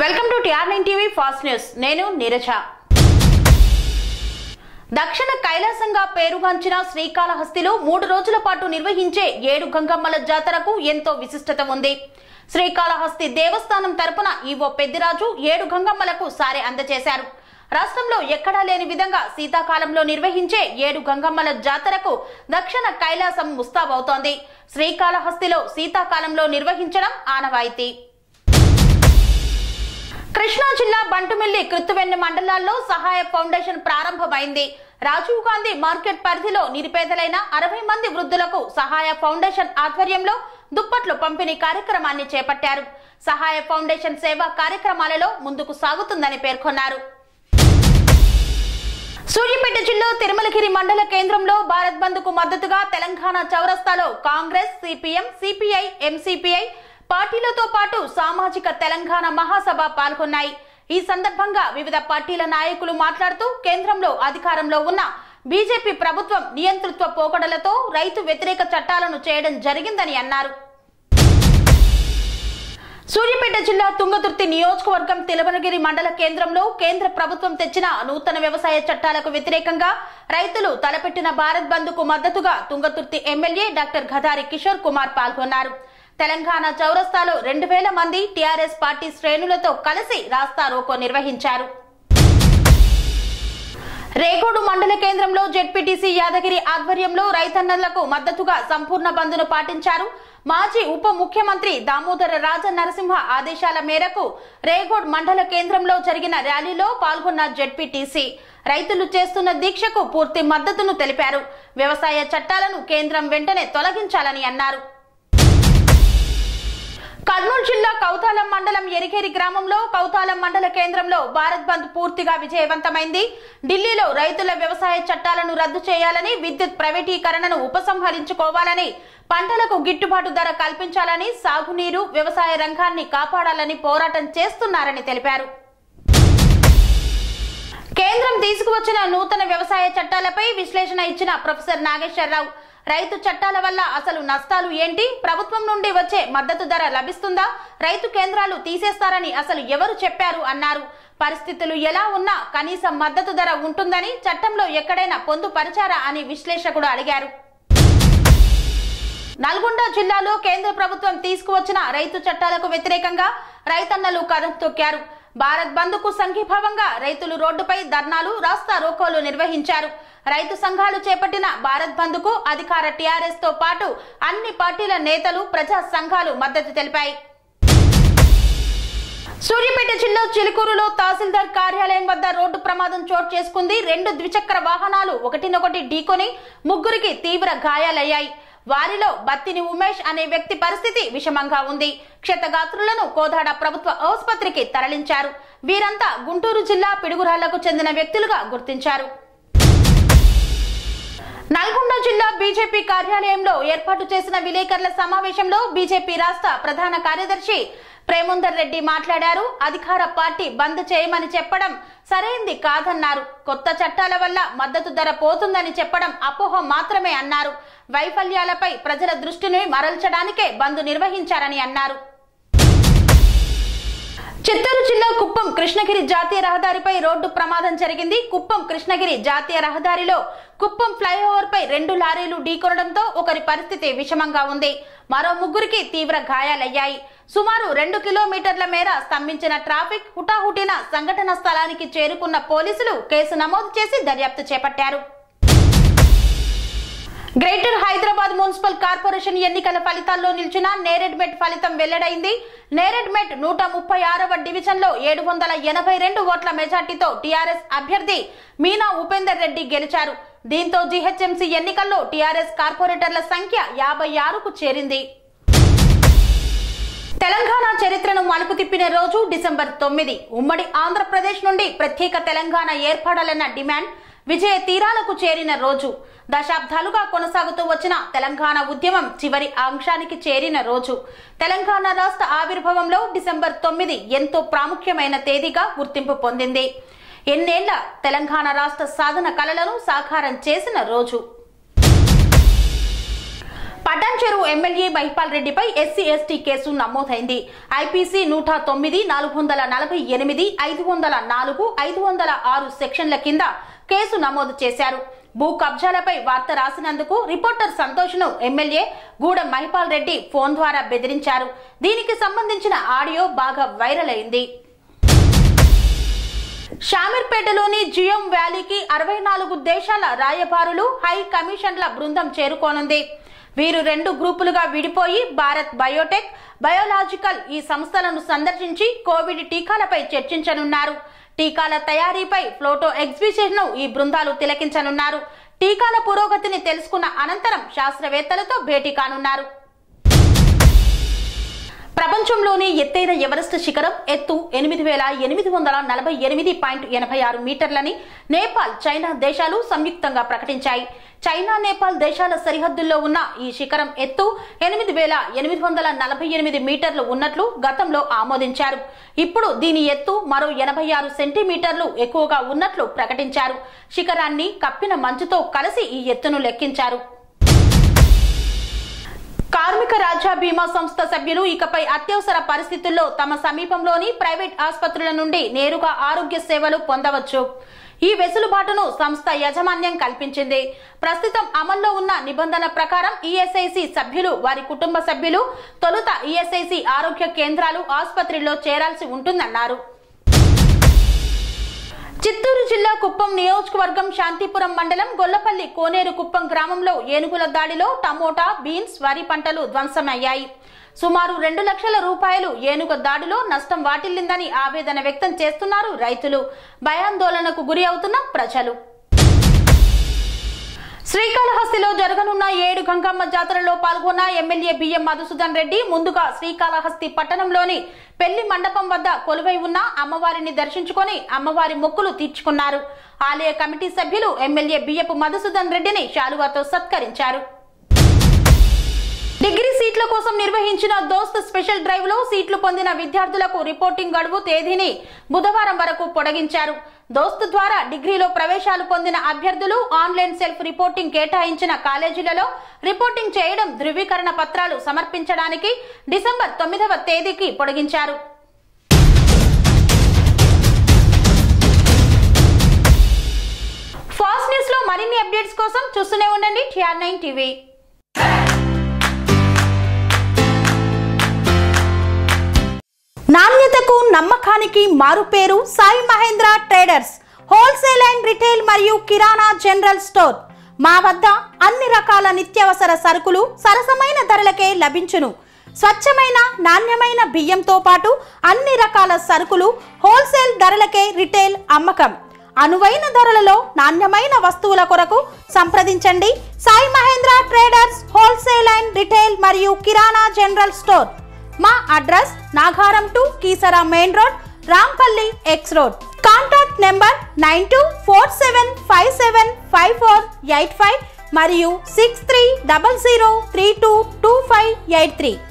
welcome to TR nine TV fast news నేను నీరజ దక్షిణ కైలాసంగా పేరుగాంచిన శ్రీకాళహస్తిలో మూడు రోజుల పాటు నిర్వహించే ఏడు గంగమ్మల జాతరకు ఎంతో విశిష్టత ఉంది శ్రీకాళహస్తి దేవస్థానం తరపున ఈవో పెద్దిరాజు ఏడు గంగమ్మలకు సారే అందజేశారు రాష్ట్రంలో ఎక్కడా లేని విధంగా శీతాకాలంలో నిర్వహించే ఏడు గంగమ్మల జాతరకు దక్షిణ కైలాసం ముస్తాబవుతోంది శ్రీకాళహస్తిలో శీతాకాలంలో నిర్వహించడం ఆనవాయితీ కృష్ణా జిల్లా బంటుమిల్లి కృత్తువెన్ను మండలాల్లో సహాయ ఫౌండేషన్ ప్రారంభమైంది రాజీవ్ గాంధీ మార్కెట్ పరిధిలో నిరుపేదలైన అరవై మంది వృద్ధులకు సహాయ ఫౌండేషన్ ఆధ్వర్యంలో దుప్పట్లు పంపిణీ కార్యక్రమాన్ని చేపట్టారు సహాయ ఫౌండేషన్ సేవా కార్యక్రమాలలో ముందుకు సాగుతుందని పేర్కొన్నారు సూర్యాపేట జిల్లా తిరుమలగిరి మండల కేంద్రంలో భారత్ బంద్ కు మద్దతుగా తెలంగాణ చౌరస్తాలో కాంగ్రెస్ సిపిఎం సిపిఐ ఎంసిపిఐ పార్టీలతో పాటు సామాజిక తెలంగాణ మహాసభ పాల్గొన్నాయి ఈ సందర్భంగా వివిధ పార్టీల నాయకులు మాట్లాడుతూ కేంద్రంలో అధికారంలో ఉన్న బీజేపీ ప్రభుత్వం నియంతృత్వ పోకడలతో రైతు వ్యతిరేక చట్టాలను చేయడం జరిగిందని అన్నారు సూర్యాపేట జిల్లా తుంగతుర్తి నియోజకవర్గం తిలవనగిరి మండల కేంద్రంలో కేంద్ర ప్రభుత్వం తెచ్చిన నూతన వ్యవసాయ చట్టాలకు వ్యతిరేకంగా రైతులు తలపెట్టిన భారత్ బంద్ కు మద్దతుగా తుంగతుర్తి ఎమ్మెల్యే డాక్టర్ ఘదారి కిషోర్ కుమార్ పాల్గొన్నారు తెలంగాణ చౌరస్తాలో రెండు వేల మంది టీఆర్ఎస్ పార్టీ శ్రేణులతో కలిసి రాస్తా రోకో నిర్వహించారు రేగోడు మండల కేంద్రంలో జెడ్పీటీసీ యాదగిరి ఆధ్వర్యంలో రైతన్నలకు మద్దతుగా సంపూర్ణ బంద్ను పాటించారు మాజీ ఉప ముఖ్యమంత్రి దామోదర రాజ నరసింహ ఆదేశాల మేరకు రేగోడ్ మండల కేంద్రంలో జరిగిన ర్యాలీలో పాల్గొన్న జెడ్పీటీసీ రైతులు చేస్తున్న దీక్షకు పూర్తి మద్దతును తెలిపారు వ్యవసాయ చట్టాలను కేంద్రం వెంటనే తొలగించాలని అన్నారు కర్నూలు జిల్లా కౌతాలం మండలం ఎరికేరి గ్రామంలో కౌతాలం మండల కేంద్రంలో భారత్ బంద్ పూర్తిగా విజయవంతమైంది ఢిల్లీలో రైతుల వ్యవసాయ చట్టాలను రద్దు చేయాలని విద్యుత్ ప్రైవేటీకరణను ఉపసంహరించుకోవాలని పంటలకు గిట్టుబాటు ధర కల్పించాలని సాగునీరు వ్యవసాయ రంగాన్ని కాపాడాలని పోరాటం చేస్తున్నారని తెలిపారు కేంద్రం తీసుకువచ్చిన నూతన వ్యవసాయ చట్టాలపై విశ్లేషణ ఇచ్చిన ప్రొఫెసర్ నాగేశ్వరరావు రైతు చట్టాల వల్ల అసలు నష్టాలు ఏంటి ప్రభుత్వం నుండి వచ్చే మద్దతు ధర లభిస్తుందా రైతు కేంద్రాలు తీసేస్తారని అసలు ఎవరు చెప్పారు అన్నారు పరిస్థితులు ఎలా ఉన్నా కనీస మద్దతు ధర ఉంటుందని చట్టంలో ఎక్కడైనా పొందుపరిచారా అని విశ్లేషకుడు అడిగారు నల్గొండ జిల్లాలో కేంద్ర ప్రభుత్వం తీసుకువచ్చిన రైతు చట్టాలకు వ్యతిరేకంగా రైతన్నలు కదం తొక్కారు భారత్ బంద్ కు సంఘీభావంగా రైతులు రోడ్డుపై ధర్నాలు రాస్తా రోకోలు నిర్వహించారు రైతు సంఘాలు చేపట్టిన భారత్ బంద్ కు అధికార టీఆర్ఎస్ తో పాటు అన్ని పార్టీల నేతలు ప్రజా సంఘాలు మద్దతు తెలిపాయి సూర్యాపేట జిల్లా చిలుకూరులో తహసీల్దార్ కార్యాలయం వద్ద రోడ్డు ప్రమాదం చోటు చేసుకుంది రెండు ద్విచక్ర వాహనాలు ఒకటినొకటి ఢీకొని ముగ్గురికి తీవ్ర గాయాలయ్యాయి వారిలో బత్తిని ఉమేష్ అనే వ్యక్తి పరిస్థితి విషమంగా ఉంది క్షతగాత్రులను కోదాడ ప్రభుత్వ ఆసుపత్రికి తరలించారు వీరంతా గుంటూరు జిల్లా పిడుగురాళ్లకు చెందిన వ్యక్తులుగా గుర్తించారు నల్గొండ జిల్లా బీజేపీ కార్యాలయంలో ఏర్పాటు చేసిన విలేకరుల సమావేశంలో బీజేపీ రాష్ట్ర ప్రధాన కార్యదర్శి ప్రేమందర్ రెడ్డి మాట్లాడారు అధికార పార్టీ బంద్ చేయమని చెప్పడం సరైంది కాదన్నారు కొత్త చట్టాల వల్ల మద్దతు ధర పోతుందని చెప్పడం అపోహ మాత్రమే అన్నారు వైఫల్యాలపై ప్రజల దృష్టిని మరల్చడానికే బంద్ నిర్వహించారని అన్నారు చిత్తూరు జిల్లా కుప్పం కృష్ణగిరి జాతీయ రహదారిపై రోడ్డు ప్రమాదం జరిగింది కుప్పం కృష్ణగిరి జాతీయ రహదారిలో కుప్పం ఫ్లైఓవర్ పై రెండు లారీలు ఢీకొనడంతో ఒకరి పరిస్థితి విషమంగా ఉంది మరో ముగ్గురికి తీవ్ర గాయాలయ్యాయి సుమారు రెండు కిలోమీటర్ల మేర స్తంభించిన ట్రాఫిక్ హుటాహుటిన సంఘటన స్థలానికి చేరుకున్న పోలీసులు కేసు నమోదు చేసి దర్యాప్తు చేపట్టారు గ్రేటర్ హైదరాబాద్ మున్సిపల్ కార్పొరేషన్ ఎన్నికల ఫలితాల్లో నిలిచిన నేరెడ్మెట్ ఫలితం వెల్లడైంది నేరెడ్మెట్ నూట ముప్పై ఆరవ డివిజన్ లో ఏడు వందల ఎనభై రెండు ఓట్ల మెజార్టీతో టీఆర్ఎస్ అభ్యర్థి మీనా ఉపేందర్ రెడ్డి గెలిచారు దీంతో జీహెచ్ఎంసీ ఎన్నికల్లో టీఆర్ఎస్ కార్పొరేటర్ల సంఖ్య యాభై ఆరుకు చేరింది తెలంగాణ చరిత్రను మలుపు తిప్పిన రోజు డిసెంబర్ తొమ్మిది ఉమ్మడి ఆంధ్రప్రదేశ్ నుండి ప్రత్యేక తెలంగాణ ఏర్పడాలన్న డిమాండ్ విజయ తీరాలకు చేరిన రోజు దశాబ్దాలుగా కొనసాగుతూ వచ్చిన తెలంగాణ ఉద్యమం చివరి అంశానికి చేరిన రోజు తెలంగాణ రాష్ట్ర ఆవిర్భావంలో డిసెంబర్ తొమ్మిది ఎంతో ప్రాముఖ్యమైన తేదీగా గుర్తింపు పొందింది ఎన్నేళ్ల తెలంగాణ రాష్ట్ర సాధన కలలను సాకారం చేసిన రోజు పటాన్చెరు ఎమ్మెల్యే మహిపాల్ రెడ్డిపై ఎస్సీ ఎస్టీ కేసు నమోదైంది ఐపీసీ నూట తొమ్మిది నాలుగు వందల నలభై ఎనిమిది ఐదు వందల నాలుగు ఐదు వందల ఆరు సెక్షన్ల కింద కేసు నమోదు చేశారు భూ కబ్జాలపై వార్త రాసినందుకు రిపోర్టర్ సంతోష్ ను ఎమ్మెల్యే గూడెం మహిపాల్ రెడ్డి ఫోన్ ద్వారా బెదిరించారు దీనికి సంబంధించిన ఆడియో బాగా వైరల్ అయింది షామీర్పేటలోని జియోం వ్యాలీకి అరవై నాలుగు దేశాల రాయబారులు హై కమిషన్ల బృందం చేరుకోనుంది వీరు రెండు గ్రూపులుగా విడిపోయి భారత్ బయోటెక్ బయోలాజికల్ ఈ సంస్థలను సందర్శించి కోవిడ్ టీకాలపై చర్చించనున్నారు టీకాల తయారీపై ఫ్లోటో ఎగ్జిబిషన్ ను ఈ బృందాలు తిలకించనున్నారు టీకాల పురోగతిని తెలుసుకున్న అనంతరం శాస్త్రవేత్తలతో భేటీ కానున్నారు ప్రపంచంలోని ఎత్తైన ఎవరెస్ట్ శిఖరం ఎత్తు ఎనిమిది వేల ఎనిమిది వందల నలభై ఎనిమిది పాయింట్ ఎనభై ఆరు మీటర్లని నేపాల్ చైనా దేశాలు సంయుక్తంగా ప్రకటించాయి చైనా నేపాల్ దేశాల సరిహద్దుల్లో ఉన్న ఈ శిఖరం ఎత్తు ఎనిమిది వేల ఎనిమిది వందల నలభై ఎనిమిది మీటర్లు ఉన్నట్లు గతంలో ఆమోదించారు ఇప్పుడు దీని ఎత్తు మరో ఎనభై ఆరు సెంటీమీటర్లు ఎక్కువగా ఉన్నట్లు ప్రకటించారు శిఖరాన్ని కప్పిన మంచుతో కలిసి ఈ ఎత్తును లెక్కించారు కార్మిక రాజ్య బీమా సంస్థ సభ్యులు ఇకపై అత్యవసర పరిస్థితుల్లో తమ సమీపంలోని ప్రైవేట్ ఆసుపత్రుల నుండి నేరుగా ఆరోగ్య సేవలు పొందవచ్చు ఈ వెసులుబాటును సంస్థ యాజమాన్యం కల్పించింది ప్రస్తుతం అమల్లో ఉన్న నిబంధన ప్రకారం ఈఎస్ఐసి సభ్యులు వారి కుటుంబ సభ్యులు తొలుత ఈఎస్ఐసి ఆరోగ్య కేంద్రాలు ఆసుపత్రిలో చేరాల్సి ఉంటుందన్నారు చిత్తూరు జిల్లా కుప్పం నియోజకవర్గం శాంతిపురం మండలం గొల్లపల్లి కోనేరు కుప్పం గ్రామంలో ఏనుగుల దాడిలో టమోటా బీన్స్ వరి పంటలు ధ్వంసమయ్యాయి సుమారు రెండు లక్షల రూపాయలు ఏనుగ దాడిలో నష్టం వాటిల్లిందని ఆవేదన వ్యక్తం చేస్తున్నారు రైతులు భయాందోళనకు గురి అవుతున్న ప్రజలు శ్రీకాళహస్తిలో జరగనున్న ఏడు గంగమ్మ జాతరలో పాల్గొన్న ఎమ్మెల్యే బియ్యం మధుసూదన్ రెడ్డి ముందుగా శ్రీకాళహస్తి పట్టణంలోని పెళ్లి మండపం వద్ద కొలువై ఉన్న అమ్మవారిని దర్శించుకొని అమ్మవారి మొక్కులు తీర్చుకున్నారు ఆలయ కమిటీ సభ్యులు ఎమ్మెల్యే బియ్యపు మధుసూదన్ రెడ్డిని శాలువాతో సత్కరించారు డిగ్రీ సీట్ల కోసం నిర్వహించిన దోస్త్ స్పెషల్ డ్రైవ్ లో సీట్లు పొందిన విద్యార్థులకు రిపోర్టింగ్ గడువు తేదీని బుధవారం వరకు పొడిగించారు దోస్త్ ద్వారా డిగ్రీలో ప్రవేశాలు పొందిన అభ్యర్థులు ఆన్లైన్ సెల్ఫ్ రిపోర్టింగ్ కేటాయించిన కాలేజీలలో రిపోర్టింగ్ చేయడం ధృవీకరణ పత్రాలు సమర్పించడానికి డిసెంబర్ తొమ్మిదవ తేదీకి పొడిగించారు ఫాస్ట్ న్యూస్ లో మరిన్ని అప్డేట్స్ కోసం చూస్తూనే ఉండండి టిఆర్ నైన్ టీవీ నాణ్యతకు నమ్మకానికి మారుపేరు Sai Mahendra traders wholesale and retail మరియు కిరాణా జనరల్ స్టోర్ మా వద్ద అన్ని రకాల నిత్యావసర సరుకులు సరసమైన ధరలకే లభించును స్వచ్ఛమైన నాణ్యమైన బియ్యంతో పాటు అన్ని రకాల సరుకులు హోల్సేల్ ధరలకే రిటైల్ అమ్మకం అనువైన ధరలలో నాణ్యమైన వస్తువుల కొరకు సంప్రదించండి Sai Mahendra traders wholesale and retail మరియు కిరాణా జనరల్ స్టోర్ మా address Nagaram to Keesara main road Rampally X road contact number nine two four seven five seven five four eight five మరియు six three double zero three two two five eight three